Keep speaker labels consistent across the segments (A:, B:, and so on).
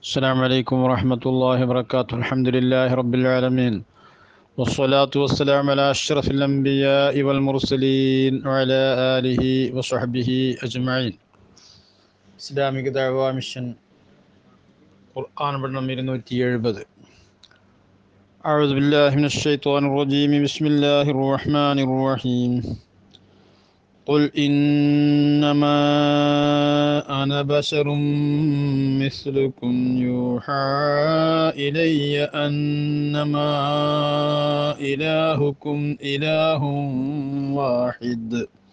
A: السلام عليكم ورحمة الله وبركاته الحمد لله رب العالمين والصلاة والسلام على أشرف الأنبياء والمرسلين وعلى آله وصحبه أجمعين ഇസ്ലാമിക ദഅവ മിഷൻ ഖുർആൻ പഠനം ഇരുന്നൂറ്റി എഴുപത് أعوذ بالله من الشيطان الرجيم بسم الله الرحمن الرحيم قل إنما أنا بشر مثلكم يوحى إلي أنما إلهكم إله واحد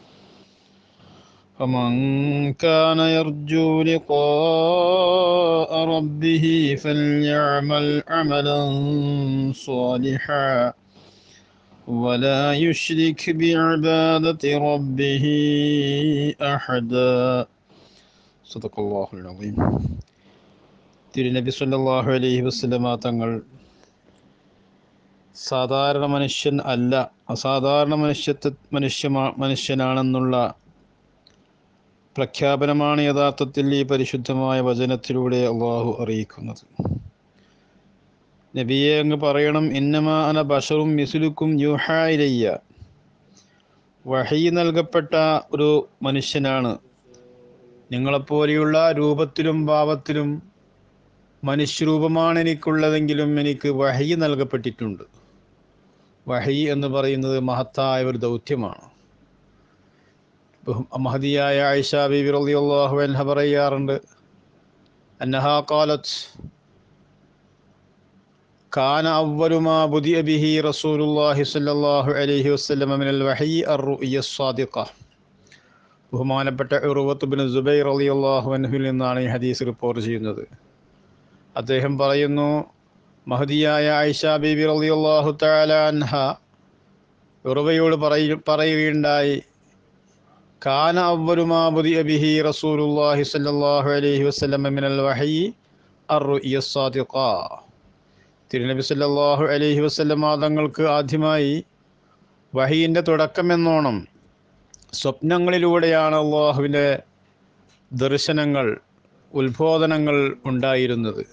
A: فمن كان يرجو لقاء ربه فليعمل عملا صالحا ولا يشرك بعبادة ربه أحدا صدق الله العظيم തിരുനബി സല്ലല്ലാഹു അലൈഹി വസല്ലമ തങ്ങൾ സാധാരണ മനുഷ്യൻ അല്ല അസാധാരണ മനുഷ്യത്വ മനുഷ്യ മനുഷ്യനാണെന്നുള്ള പ്രഖ്യാപനമാണ് യഥാർത്ഥത്തിൽ ഈ പരിശുദ്ധമായ വചനത്തിലൂടെ അള്ളാഹു അറിയിക്കുന്നത് നബിയെ അങ്ങ് പറയണം ഇന്നമാ അന ബഷറും മിസുലുക്കും യുഹായിലയ്യ വഹി നൽകപ്പെട്ട ഒരു മനുഷ്യനാണ് നിങ്ങളെപ്പോലെയുള്ള രൂപത്തിലും ഭാവത്തിലും മനുഷ്യരൂപമാണ് എനിക്കുള്ളതെങ്കിലും എനിക്ക് വഹി നൽകപ്പെട്ടിട്ടുണ്ട് വഹി എന്ന് പറയുന്നത് മഹത്തായ ഒരു ദൗത്യമാണ് മഹദിയായ ആയിഷ ബിബി റളിയല്ലാഹു അൻഹ പറയാറുണ്ട് അന്നഹ ഖാലത്ത് كان أول ما بدأ به رسول الله صلى الله عليه وسلم من الوحي الرؤيا الصادقة ബഹുമാനപ്പെട്ട ഉറുവത്ത് ബിൻ സുബൈർ അലി അള്ളാഹു അൻഹുവിൽ നിന്നാണ് ഈ ഹദീസ് റിപ്പോർട്ട് ചെയ്യുന്നത് അദ്ദേഹം പറയുന്നു മഹദിയായ ആയിഷ ബീബി അലി അള്ളാഹു തആല അൻഹ ഉറുവയോട് പറയ പറയുകയുണ്ടായി കാന അവലുമാ ബുദിയ ബിഹി റസൂലുള്ളാഹി സ്വല്ലല്ലാഹു അലൈഹി വസല്ലം മിനൽ വഹയി അർ-റുഅ്യ സാദിഖ തിരുനബി സല്ലല്ലാഹു അലൈഹി വസല്ലമ തങ്ങൾക്ക് ആദ്യമായി വഹീൻ്റെ തുടക്കമെന്നോണം സ്വപ്നങ്ങളിലൂടെയാണ് അള്ളാഹുവിൻ്റെ ദർശനങ്ങൾ ഉത്ബോധനങ്ങൾ ഉണ്ടായിരുന്നത്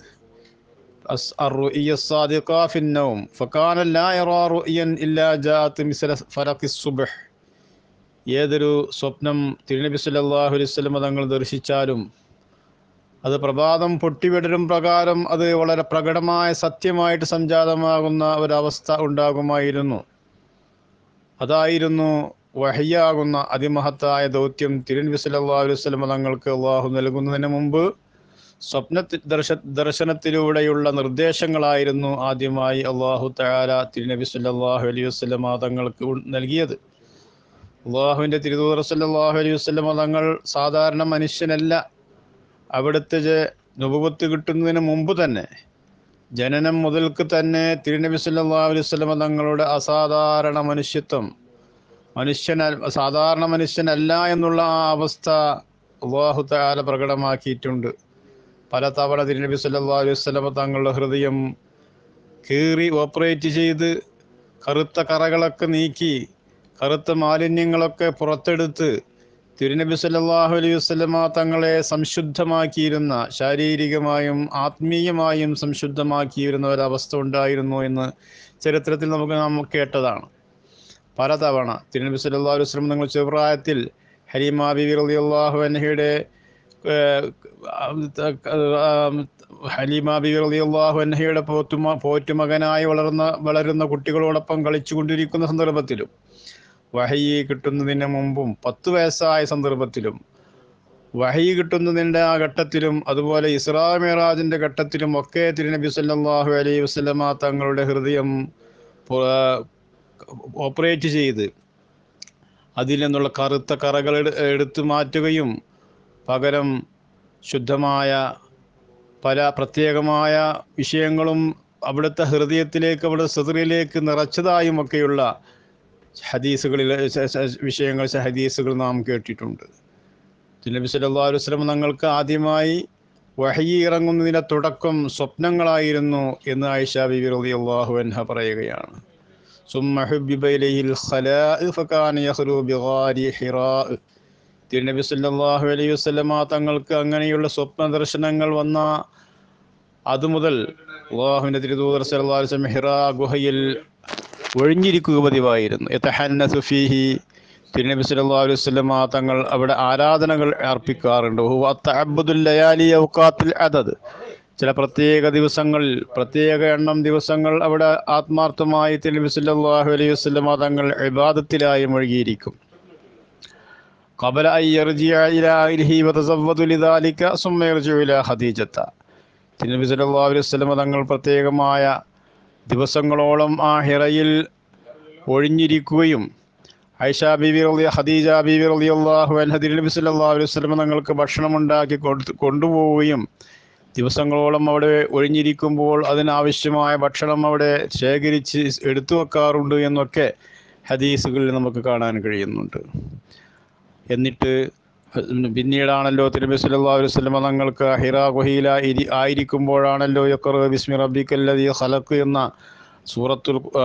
A: ഏതൊരു സ്വപ്നം തിരുനബി സല്ലല്ലാഹു അലൈഹി വസല്ലമ തങ്ങൾ ദർശിച്ചാലും അത് പ്രഭാതം പൊട്ടിവിടരും പ്രകാരം അത് വളരെ പ്രകടമായ സത്യമായിട്ട് സംജാതമാകുന്ന ഒരവസ്ഥ ഉണ്ടാകുമായിരുന്നു അതായിരുന്നു വഹിയാകുന്ന അതിമഹത്തായ ദൗത്യം തിരുനബി സല്ലല്ലാഹു അലൈഹി വസല്ലം തങ്ങൾക്ക് അള്ളാഹു നൽകുന്നതിന് മുമ്പ് സ്വപ്ന ദർശ ദർശനത്തിലൂടെയുള്ള നിർദ്ദേശങ്ങളായിരുന്നു ആദ്യമായി അള്ളാഹു തആല തിരുനബി സല്ലല്ലാഹു അലൈഹി വസല്ലം തങ്ങൾക്ക് നൽകിയത് അള്ളാഹുവിൻ്റെ തിരുദൂർ സല്ലല്ലാഹു അലൈഹി വസല്ലം തങ്ങൾ സാധാരണ മനുഷ്യനല്ല അവിടുത്തെ നുപുവത്ത് കിട്ടുന്നതിന് മുമ്പ് തന്നെ ജനനം മുതൽക്ക് തന്നെ തിരുനബി സല്ലല്ലാഹു അലൈഹി വസല്ലം തങ്ങളുടെ അസാധാരണ മനുഷ്യത്വം മനുഷ്യൻ സാധാരണ മനുഷ്യനല്ല എന്നുള്ള ആ അവസ്ഥ അള്ളാഹു താല പ്രകടമാക്കിയിട്ടുണ്ട് പല തവണ തിരുനബി സല്ലല്ലാഹു അലൈഹി വസല്ലം തങ്ങളുടെ ഹൃദയം കീറി ഓപ്പറേറ്റ് ചെയ്ത് കറുത്ത കറകളൊക്കെ നീക്കി കറുത്ത മാലിന്യങ്ങളൊക്കെ പുറത്തെടുത്ത് തിരുനബി സല്ലല്ലാഹു അലൈഹി വസല്ലമ തങ്ങളെ സംശുദ്ധമാക്കിയിരുന്ന ശാരീരികമായും ആത്മീയമായും സംശുദ്ധമാക്കിയിരുന്ന ഒരവസ്ഥ ഉണ്ടായിരുന്നു എന്ന് ചരിത്രത്തിൽ നമുക്ക് നാം കേട്ടതാണ് പലതവണ തിരുനബി സല്ലല്ലാഹു അലൈഹി വസല്ലം തങ്ങൾ ചെറുപ്രായത്തിൽ ഹരീമ ബിബി റളിയല്ലാഹു അൻഹയുടെ ഹലീമ ബിബി റളിയല്ലാഹു അൻഹയുടെ പോറ്റുമ പോറ്റുമകനായി വളർന്ന വളരുന്ന കുട്ടികളോടൊപ്പം കളിച്ചുകൊണ്ടിരിക്കുന്ന സന്ദർഭത്തിലും വഹയി കിട്ടുന്നതിന് മുമ്പും പത്ത് വയസ്സായ സന്ദർഭത്തിലും വഹയി കിട്ടുന്നതിൻ്റെ ആ ഘട്ടത്തിലും അതുപോലെ ഇസ്രാ മിറാജിൻ്റെ ഘട്ടത്തിലും ഒക്കെ തിരുനബി സല്ലല്ലാഹു അലൈഹി വസല്ലമ തങ്ങളുടെ ഹൃദയം ഓപ്പറേറ്റ് ചെയ്ത് അതിൽ നിന്നുള്ള കറുത്ത കറകൾ എടുത്തു മാറ്റുകയും പകരം ശുദ്ധമായ പല പ്രത്യേകമായ വിഷയങ്ങളും അവിടുത്തെ ഹൃദയത്തിലേക്ക് അവിടുത്തെ സദറിലേക്ക് നിറച്ചതായും ഒക്കെയുള്ള ഹദീസുകളിൽ വിഷയങ്ങൾ ഹദീസുകൾ നാം കേട്ടിട്ടുണ്ട് നബി സല്ലല്ലാഹു അലൈഹി വസല്ലം തങ്ങൾക്ക് ആദ്യമായി വഹി ഇറങ്ങുന്നതിൻ്റെ തുടക്കം സ്വപ്നങ്ങളായിരുന്നു എന്ന് ആയിഷ ബിബി റളിയല്ലാഹു അൻഹ പറയുകയാണ് സുമ്മ ഹുബ്ബിബ ഇലൈഹിൽ ഖലാഇ ഫകാന യഖ്റു ബിഗാരി ഹിറാ തിരുനബി സല്ലല്ലാഹു അലൈഹി വസല്ലമ തങ്ങൾക്ക് അങ്ങനെയുള്ള സ്വപ്ന ദർശനങ്ങൾ വന്ന അതുമുതൽ അള്ളാഹുവിൻ്റെ തിരുദൂതർ സല്ലല്ലാഹു അലൈഹി വസല്ലം ഹിറാ ഗുഹയിൽ ഒഴിഞ്ഞിരിക്കുക പതിവായിരുന്നു യതഹന്നസു ഫീഹി തിരുനബി സല്ലല്ലാഹു അലൈഹി വസല്ലം തങ്ങൾ അവിടെ ആരാധനകൾ അർപ്പിക്കാറുണ്ട് ഹുവ തഅബ്ബുദുൽ ലയാലി ഔഖാത്തിൽ അദദ് ചില പ്രത്യേക ദിവസങ്ങളിൽ പ്രത്യേക എണ്ണം ദിവസങ്ങൾ അവിടെ ആത്മാർത്ഥമായി തിരുനബി സല്ലല്ലാഹു അലൈഹി വസല്ലം തങ്ങൾ ഇബാദത്തിലായി മുഴുകിയിരിക്കും قبل أن يرجع إلى أهله وتزود لذلك ثم يرجع إلى خديجة തിരുനബി സല്ലല്ലാഹു അലൈഹി വസല്ലം തങ്ങൾ പ്രത്യേകമായ ദിവസങ്ങളോളം ആ ഹിറയിൽ ഒഴിഞ്ഞിരിക്കുകയും ഐഷ ബീബി റളിയ ഖദീജ ബീബി റളിയല്ലാഹു അൻഹ തിരുനബി സല്ലല്ലാഹു അലൈഹി വസല്ലം തങ്ങൾക്ക് ഭക്ഷണം ഉണ്ടാക്കി കൊടുത്ത് കൊണ്ടുപോവുകയും ദിവസങ്ങളോളം അവിടെ ഒഴിഞ്ഞിരിക്കുമ്പോൾ അതിനാവശ്യമായ ഭക്ഷണം അവിടെ ശേഖരിച്ച് എടുത്തു വെക്കാറുണ്ട് എന്നൊക്കെ ഹദീസുകളിൽ നമുക്ക് കാണാൻ കഴിയുന്നുണ്ട് എന്നിട്ട് പിന്നീടാണല്ലോ തിരുബി സല്ലല്ലാഹു അലൈഹി വസല്ലം തങ്ങൾക്ക് ഹിറാ ഗുഹയില ഇരി ആയിരിക്കുമ്പോഴാണല്ലോ യഖറ ബിസ്മി റബ്ബിക്കല്ലദീ ഖലഖ് എന്ന സൂറത്തുൽ ആ,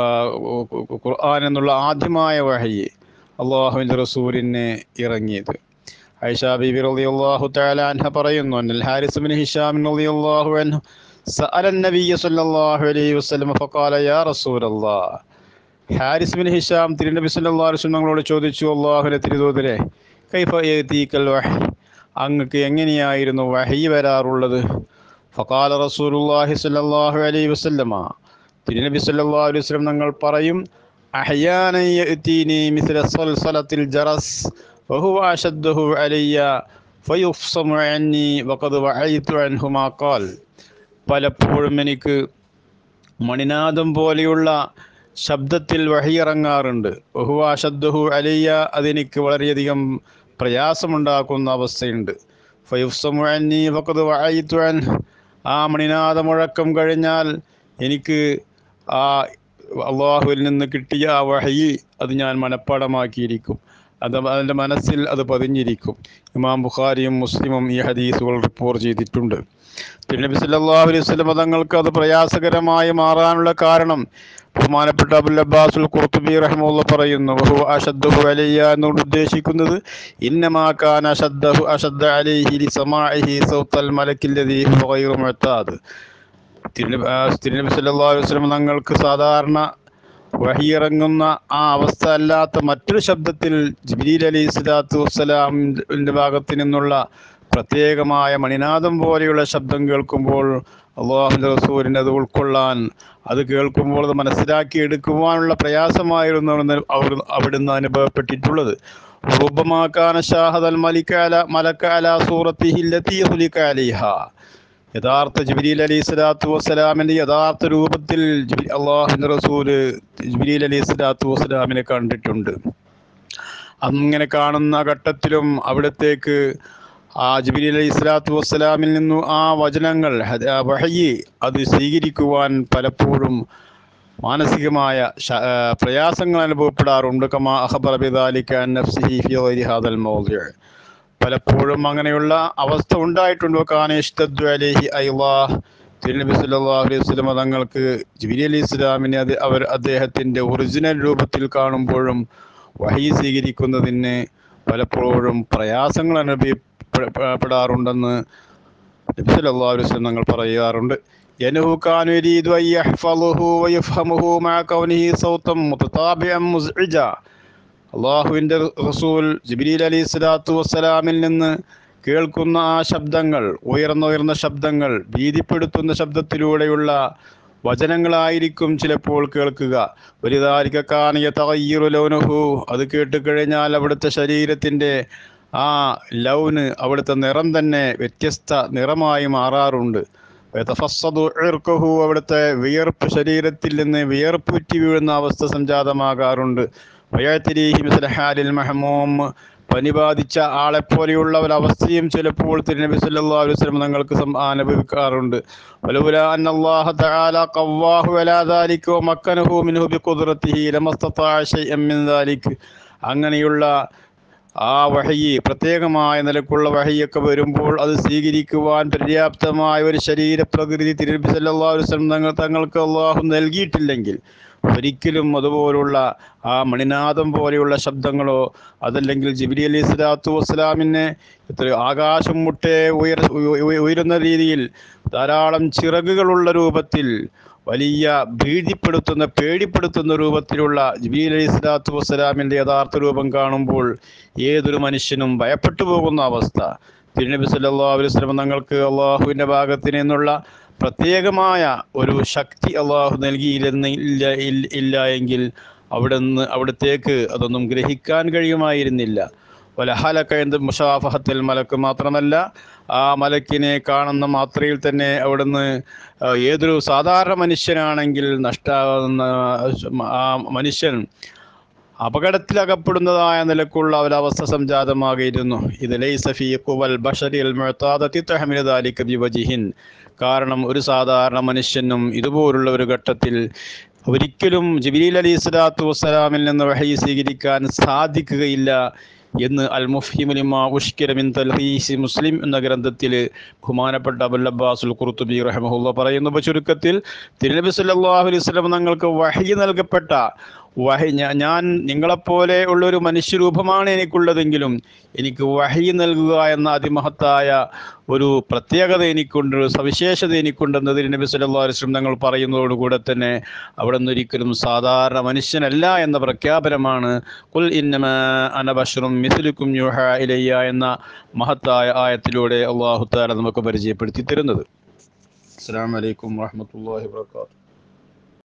A: ഖുർആൻ എന്നുള്ള ആദ്യമായ വഹയി അള്ളാഹുവിൻ്റെ റസൂലിന് ഇറങ്ങിയത് ഐഷ ബീബി റളിയല്ലാഹു തആല അൻഹ പറയുന്നു അന്നൽ ഹാരിസ് ബിൻ ഹിഷാം റളിയല്ലാഹു അൻഹു സഅല النبي صلى الله عليه وسلم فقال يا رسول الله ഹാരിസ് ബിൻ ഹിഷാം തിരുനബി സല്ലല്ലാഹു അലൈഹി വസല്ലം തങ്ങളോട് ചോദിച്ചു അള്ളാഹുവിന്റെ തിരുദൂതരെ കൈഫ യതീക്കൽ വഹി അങ്ങക്ക് എങ്ങനെയായിരുന്നു വഹി വരാറുള്ളത് ഫഖാല റസൂലുള്ളാഹി സ്വല്ലല്ലാഹു അലൈഹി വസല്ലമ തിരുനബി സല്ലല്ലാഹു അലൈഹി വസല്ലം തങ്ങൾ പറയും അഹ്യാന യഅതീനി മിസ്ല സൽസലത്തിൽ ജറസ് വഹുവ അശദ്ദഹു അലയ്യ ഫയുഫ്സമു അന്നി വഖദ് വഅയ്തു അൻഹു മാ ഖാൽ പലപ്പോഴും എനിക്ക് മണിനാദം പോലെയുള്ള ശബ്ദത്തിൽ വഹിയിറങ്ങാറുണ്ട് ബഹുവ അശദ്ദഹു അലയ്യ അതെനിക്ക് വളരെയധികം പ്രയാസമുണ്ടാക്കുന്ന അവസ്ഥയുണ്ട് ഫയുഫ്സമു അന്നി വഖദ് വഅയ്തു അൻഹു ആ മണിനാഥ മുഴക്കം കഴിഞ്ഞാൽ എനിക്ക് ആ അള്ളാഹുവിൽ നിന്ന് കിട്ടിയ ആ വഹയി അത് ഞാൻ മനഃപ്പാടമാക്കിയിരിക്കും അത് അതിൻ്റെ മനസ്സിൽ അത് പതിഞ്ഞിരിക്കും ഇമാം ബുഖാരിയും മുസ്ലിമും ഈ ഹദീസുകൾ റിപ്പോർട്ട് ചെയ്തിട്ടുണ്ട് തിരുനബി സല്ലല്ലാഹു അലൈഹി വസല്ലം തങ്ങൾക്ക് അത് പ്രയാസകരമായി മാറാനുള്ള കാരണം ബഹുമാനപ്പെട്ട അബുൽ അബ്ബാസുൽ ഖുർത്തുബി റഹിമുള്ള പറയുന്നു ബഹു അഷദ്ദഹു അലയ്യ എന്നുകൊണ്ട് ഉദ്ദേശിക്കുന്നത് ഇന്നമാ കാന അഷദ്ദഹു അഷദ്ദ അലൈഹി ലിസമാഇഹി സൗത്തൽ മലക്കില്ലദീ ഹുവ ഗൈറു മുഅത്താദ് തിരുനബി ആ, തിരുനബി സല്ലല്ലാഹു അലൈഹി വസല്ലം തങ്ങൾക്ക് സാധാരണ വഹിയിറങ്ങുന്ന ആ അവസ്ഥ അല്ലാത്ത മറ്റൊരു ശബ്ദത്തിൽ ജിബ്രീൽ അലൈഹി സ്വലാത്തു വസ്സലാമിൻ്റെ ഭാഗത്ത് നിന്നുള്ള പ്രത്യേകമായ മണിനാദം പോലെയുള്ള ശബ്ദം കേൾക്കുമ്പോൾ അള്ളാഹുവിൻ്റെ റസൂലിന് അത് ഉൾക്കൊള്ളാൻ അത് കേൾക്കുമ്പോൾ അത് മനസ്സിലാക്കി എടുക്കുവാനുള്ള പ്രയാസമായിരുന്നു എന്ന് അവർ അവിടുന്ന് അനുഭവപ്പെട്ടിട്ടുള്ളത് റുബമാക്കാന ഷാഹദൽ മലിക്കാല മലക്കാല സൂറത്തിഹില്ലത്തി ഹുലിക്ക അലിഹ യഥാർത്ഥ ജിബിലീൽ അലി സ്വലാത്തു വസ്സലാമിൻ്റെ യഥാർത്ഥ രൂപത്തിൽ ജിബി അള്ളാഹുവിൻ്റെ റസൂല് ജിബിലീൽ അലി സ്വലാത്തു വസ്സലാമിനെ കണ്ടിട്ടുണ്ട് അങ്ങനെ കാണുന്ന ഘട്ടത്തിലും അവിടത്തേക്ക് ആ ജിബിലി അലൈഹി സ്വലാത്തു വസ്സലാമിൽ നിന്നു ആ വചനങ്ങൾ ഹദ- ആ വഹയി അത് സ്വീകരിക്കുവാൻ പലപ്പോഴും മാനസികമായ ശ- ആ, പ്രയാസങ്ങൾ അനുഭവപ്പെടാറുണ്ട് കമാ അഖബറ ബിദാലിക അൻ നഫ്സിഹി ഫി ഗൈരി ഹാദൽ മൗദിഅ പലപ്പോഴും അങ്ങനെയുള്ള അവസ്ഥ ഉണ്ടായിട്ടുണ്ട് കാനേഷ്തദ്ദു അലൈഹി അയ്ലാ തിരുനബി സല്ലല്ലാഹു അലൈഹി വസല്ലം തങ്ങൾക്ക് ജിബിലി അലൈഹി ഇസ്ലാമിനെ അത് അവർ അദ്ദേഹത്തിന്റെ ഒറിജിനൽ രൂപത്തിൽ കാണുമ്പോഴും വഹി സ്വീകരിക്കുന്നതിന് പലപ്പോഴും പ്രയാസങ്ങൾ അനുഭവപ്പെടാറുണ്ടെന്ന് നബി സല്ലല്ലാഹു അലൈഹി വസല്ലം തങ്ങൾ പറയാറുണ്ട് യനഹു കാനു യരീദു അൻ യഹ്ഫളുഹു വയഫ്ഹമുഹു മഅ കൗനിഹി സൗതം മുതതാബിഅൻ മുസ്ഇജ അള്ളാഹുവിൻ്റെ റസൂൽ ജിബ്രീൽ അലൈഹി സ്വലാത്തു വസ്സലാമിൽ നിന്ന് കേൾക്കുന്ന ആ ശബ്ദങ്ങൾ ഉയർന്ന ഉയർന്ന ശബ്ദങ്ങൾ ഭീതിപ്പെടുത്തുന്ന ശബ്ദത്തിലൂടെയുള്ള വചനങ്ങളായിരിക്കും ചിലപ്പോൾ കേൾക്കുക വലുതാരിക്കാനിയ തകയ്യറു ലൗനഹു അത് കേട്ട് കഴിഞ്ഞാൽ അവിടുത്തെ ശരീരത്തിൻ്റെ ആ ലൗന് അവിടുത്തെ നിറം തന്നെ വ്യത്യസ്ത നിറമായി മാറാറുണ്ട് വയതഫസ്സദു ഇർക്കുഹു അവിടുത്തെ വിയർപ്പ് ശരീരത്തിൽ നിന്ന് വിയർപ്പുറ്റി വീഴുന്ന അവസ്ഥ സംജാതമാകാറുണ്ട് വയത്തിരീഹി മിസ്ല ഹാലിൽ മഹമൂം പനി ബാധിച്ച ആളെപ്പോലെയുള്ള ഒരവസ്ഥയും ചിലപ്പോൾ തിരുനബി സല്ലല്ലാഹു അലൈഹി വസല്ലം തങ്ങൾക്ക് സം- അനുഭവിക്കാറുണ്ട് വലൗല അന്ന അല്ലാഹ തആല ഖവ്വാഹു അലാ ദാലിക വമക്കനഹു മിൻഹു ബിഖുദ്റതിഹി ലമസ്തതാഅ ശൈഅൻ മിൻ ദാലിക അങ്ങനെയുള്ള ആ വഹയി പ്രത്യേകമായ നിലക്കുള്ള വഹയൊക്കെ വരുമ്പോൾ അത് സ്വീകരിക്കുവാൻ പര്യാപ്തമായ ഒരു ശരീരപ്രകൃതി തിരുനബി സല്ലല്ലാഹു അലൈഹി വസല്ലം തങ്ങൾ തങ്ങൾക്ക് അള്ളാഹു നൽകിയിട്ടില്ലെങ്കിൽ ഒരിക്കലും അതുപോലുള്ള ആ മണിനാദം പോലെയുള്ള ശബ്ദങ്ങളോ അതല്ലെങ്കിൽ ജിബിലി അലൈഹി സ്വലാത്തു വസ്സലാമിനെ എത്ര ആകാശം മുട്ടേ ഉയർ ഉയ- ഉയരുന്ന രീതിയിൽ ധാരാളം ചിറകുകളുള്ള രൂപത്തിൽ വലിയ ഭീതിപ്പെടുത്തുന്ന പേടിപ്പെടുത്തുന്ന രൂപത്തിലുള്ള ജിബീൽ അലൈഹി സ്വലാത്തു വസ്സലാമിൻ്റെ യഥാർത്ഥ രൂപം കാണുമ്പോൾ ഏതൊരു മനുഷ്യനും ഭയപ്പെട്ടു പോകുന്ന അവസ്ഥ തിരുനബി സല്ലല്ലാഹു അലൈഹി വസല്ലം തങ്ങൾക്ക് അള്ളാഹുവിൻ്റെ ഭാഗത്ത് നിന്നുള്ള പ്രത്യേകമായ ഒരു ശക്തി അള്ളാഹു നൽകിയില്ലെന്ന് ഇല്ല ഇല്ല- ഇല്ല എങ്കിൽ അവിടെ നിന്ന് അവിടത്തേക്ക് അതൊന്നും ഗ്രഹിക്കാൻ കഴിയുമായിരുന്നില്ല വലഹലക്ക എന്ത് മുഷാഫഹത്തിൽ മലക്ക് മാത്രമല്ല ആ മലക്കിനെ കാണുന്ന മാത്രയിൽ തന്നെ അവിടുന്ന് ആ, ഏതൊരു സാധാരണ മനുഷ്യനാണെങ്കിൽ നഷ്ടാവുന്ന ആ മനുഷ്യൻ അപകടത്തിലകപ്പെടുന്നതായ നിലക്കുള്ള ഒരവസ്ഥ സംജാതമാകിയിരുന്നു ഇത് ലൈസഫിയൽ ബഷറിൽ വിവജിഹിൻ കാരണം ഒരു സാധാരണ മനുഷ്യനും ഇതുപോലുള്ള ഒരു ഘട്ടത്തിൽ ഒരിക്കലും ജിബിലീൽ അലി സ്വലാത്തു വസ്സലാമിൽ നിന്ന് വഹി സ്വീകരിക്കാൻ സാധിക്കുകയില്ല എന്ന് അൽ മുഫിമുലിമ ഉഷ്കിരമിൻ തൽഹീസി മുസ്ലിം എന്ന ഗ്രന്ഥത്തിൽ ബഹുമാനപ്പെട്ട അബുൽ അബ്ബാസുൽ ഖുർത്തുബി റഹ്മഹുല്ല പറയുന്നു അപ്പോൾ ചുരുക്കത്തിൽ തിരുനബി സല്ലല്ലാഹു അലൈഹി വസല്ലം തങ്ങൾക്ക് വഹി നൽകപ്പെട്ട വഹി ഞാ- ഞാൻ നിങ്ങളെപ്പോലെ ഉള്ളൊരു മനുഷ്യരൂപമാണ് എനിക്കുള്ളതെങ്കിലും എനിക്ക് വഹി നൽകുക എന്ന അതിമഹത്തായ ഒരു പ്രത്യേകത എനിക്കുണ്ട് ഒരു സവിശേഷത എനിക്കുണ്ടെന്ന് തിരുനബി സല്ലല്ലാഹു അലൈഹി വസല്ലം തങ്ങൾ പറയുന്നതോടുകൂടെ തന്നെ അവിടെ നിന്ന് ഒരിക്കലും സാധാരണ മനുഷ്യനല്ല എന്ന പ്രഖ്യാപനമാണ് കുൽ ഇന്നമ അനബഷറും മിസ്ലുക്കും യുഹ ഇലയ്യ എന്ന മഹത്തായ ആയത്തിലൂടെ അള്ളാഹു താല നമുക്ക് പരിചയപ്പെടുത്തി തരുന്നത് അസ്സലാമു അലൈക്കും വറഹ്മത്തുള്ളാഹി വബറകാതുഹു